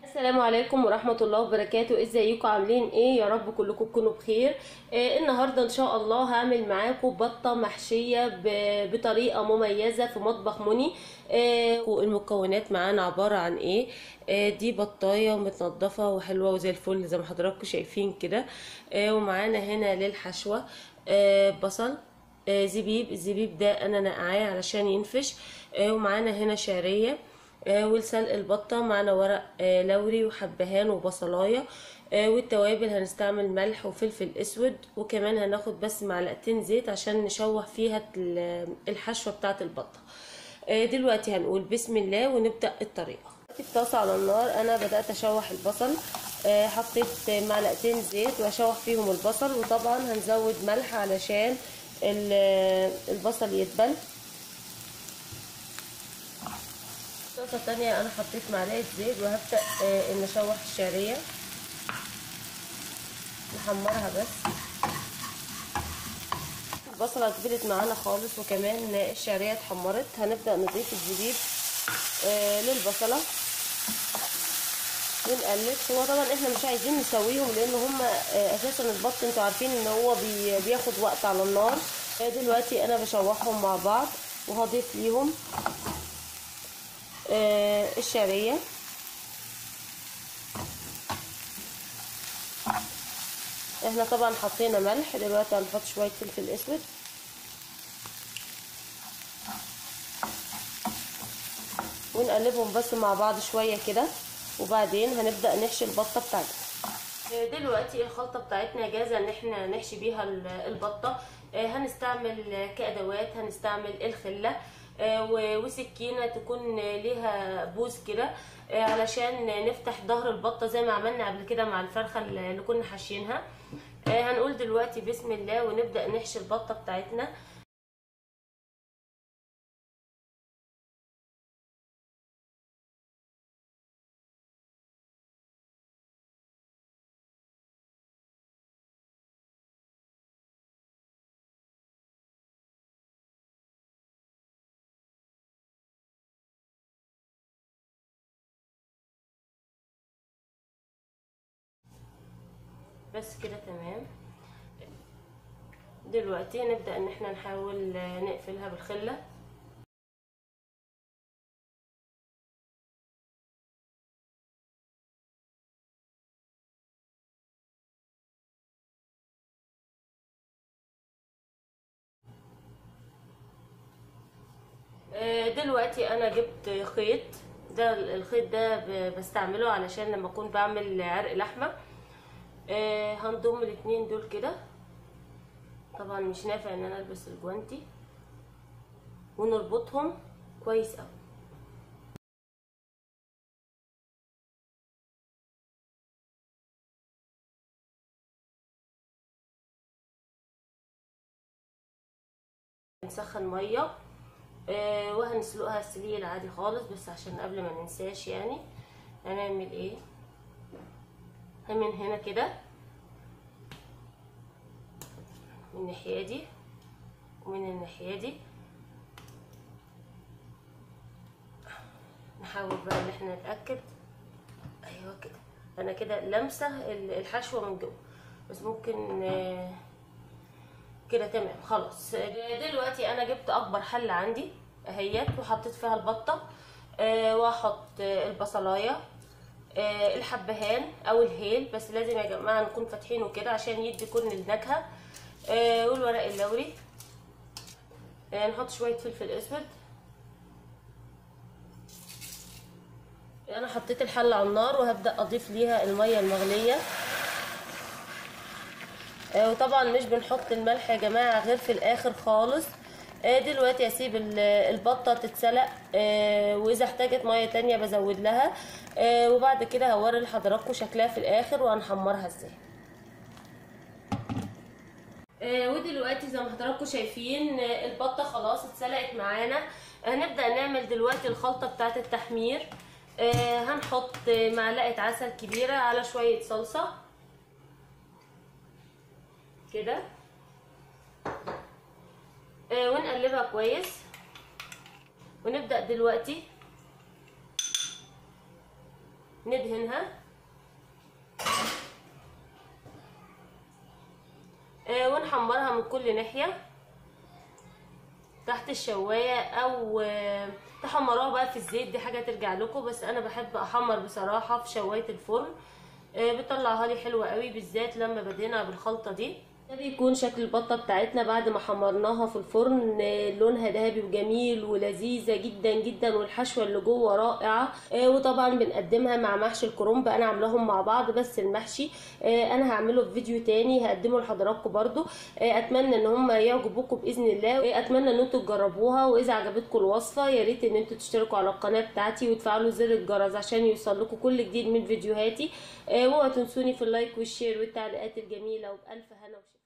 السلام عليكم ورحمة الله وبركاته ازيكم عاملين ايه يا رب كلكم تكونوا بخير آه النهاردة ان شاء الله هعمل معاكم بطة محشية ب- بطريقة مميزة في مطبخ مني آه المكونات معانا عبارة عن ايه آه دي بطاية متنضفة وحلوة وزي الفل زي ما حضراتكم شايفين كده آه ومعانا هنا للحشوة آه بصل آه زبيب الزبيب ده انا نقعاه علشان ينفش آه ومعانا هنا شعريه آه ولسلق البطه معانا ورق آه لوري وحبهان وبصلايه آه والتوابل هنستعمل ملح وفلفل اسود وكمان هناخد بس معلقتين زيت عشان نشوح فيها ال- الحشوه بتاعه البطه آه دلوقتي هنقول بسم الله ونبدا الطريقه في الطاسه على النار انا بدات اشوح البصل آه حطيت معلقتين زيت واشوح فيهم البصل وطبعا هنزود ملح علشان ال- البصل يدبل طاسه تانية انا حطيت معلقه زيت وهبدا آه ان اشوح الشعريه نحمرها بس البصله كبرت معانا خالص وكمان الشعريه اتحمرت هنبدا نضيف الزبيب آه للبصله ونقلب هو طبعا احنا مش عايزين نسويهم لان هم آه اساسا البط انتوا عارفين ان هو بي بياخد وقت على النار آه دلوقتي انا بشوحهم مع بعض وهضيف ليهم آه الشعرية احنا طبعا حطينا ملح دلوقتي هنحط شوية فلفل اسود ونقلبهم بس مع بعض شوية كده وبعدين هنبدأ نحشي البطة بتاعتنا دلوقتي الخلطة بتاعتنا جاهزة ان احنا نحشي بيها البطة هنستعمل كأدوات هنستعمل الخلة وسكينة تكون ليها بوز كده علشان نفتح ظهر البطة زي ما عملنا قبل كده مع الفرخة اللي كنا حاشينها هنقول دلوقتي بسم الله ونبدأ نحشي البطة بتاعتنا بس كده تمام دلوقتي نبدأ ان احنا نحاول نقفلها بالخلة دلوقتي انا جبت خيط ده الخيط ده بستعمله علشان لما اكون بعمل عرق لحمه آه هنضم الاتنين دول كده طبعا مش نافع ان انا البس الجوانتي ونربطهم كويس قوي نسخن ميه آه وهنسلقها السليق العادي خالص بس عشان قبل ما ننساش يعني هنعمل ايه من هنا كده من الناحيه دي ومن الناحيه دي نحاول بقى ان احنا نتاكد ايوه كده انا كده لامسه الحشوه من جوه بس ممكن كده تمام خلاص دلوقتي انا جبت اكبر حله عندي اهيت وحطيت فيها البطه واحط البصلايه الحبهان او الهيل بس لازم يا جماعه نكون فاتحينه كده عشان يدي كل النكهه والورق اللوري نحط شويه فلفل اسود انا حطيت الحله على النار وهبدا اضيف ليها الميه المغليه وطبعا مش بنحط الملح يا جماعه غير في الاخر خالص دلوقتي اسيب البطه تتسلق واذا احتاجت ميه تانية بزود لها وبعد كده هوري لحضراتكم شكلها في الاخر وهنحمرها ازاي ودلوقتي زي ما حضراتكم شايفين البطه خلاص اتسلقت معانا هنبدا نعمل دلوقتي الخلطه بتاعه التحمير هنحط معلقه عسل كبيره على شويه صلصه كده ونقلبها كويس ونبدأ دلوقتي ندهنها آه ونحمرها من كل ناحيه تحت الشوايه او آه تحمروها بقى في الزيت دي حاجه ترجع لكم بس انا بحب احمر بصراحه في شوايه الفرن آه بتطلعها لي حلوه قوي بالذات لما بدهنها بالخلطه دي ده بيكون شكل البطه بتاعتنا بعد ما حمرناها في الفرن لونها ذهبي وجميل ولذيذه جدا جدا والحشوه اللي جوه رائعه وطبعا بنقدمها مع محشي الكرنب انا عاملاهم مع بعض بس المحشي انا هعمله في فيديو تاني هقدمه لحضراتكم برده اتمنى ان هم يعجبوكم باذن الله اتمنى ان انتوا تجربوها واذا عجبتكم الوصفه يا ريت ان انتوا تشتركوا على القناه بتاعتي وتفعلوا زر الجرس عشان يوصل لكم كل جديد من فيديوهاتي واوعوا تنسوني في اللايك والشير والتعليقات الجميله وبالف هنا وشفا